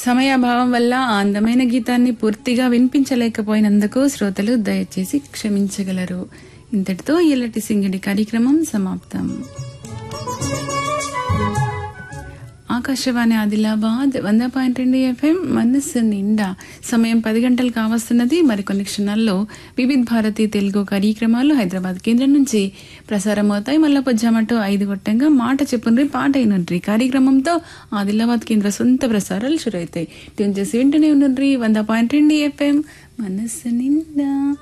సమయాభావం వల్ల ఆ అందమైన గీతాన్ని పూర్తిగా వినిపించలేకపోయినందుకు శ్రోతలు దయచేసి క్షమించగలరు ఇంతటితో ఇలాంటి సింగిడి కార్యక్రమం సమాప్తం ఆకాశవాణి ఆదిలాబాద్ వంద పాయింట్ రెండు ఎఫ్ఎం మనస్సు నిండా సమయం పది గంటలు కావస్తున్నది మరికొన్ని క్షణాల్లో వివిధ్ భారతి తెలుగు కార్యక్రమాలు హైదరాబాద్ కేంద్రం నుంచి ప్రసారం అవుతాయి మళ్ళా పొజ్జామటో ఐదు గొట్టంగా మాట చెప్పుండ్రి పాట అయినుండ్రి కార్యక్రమంతో ఆదిలాబాద్ కేంద్ర సొంత ప్రసారాలు షురు అవుతాయి ట్యూన్ చేసి వింటూనే ఉండుండ్రి వంద పాయింట్ రెండు ఎఫ్ఎం మనస్సు నిండా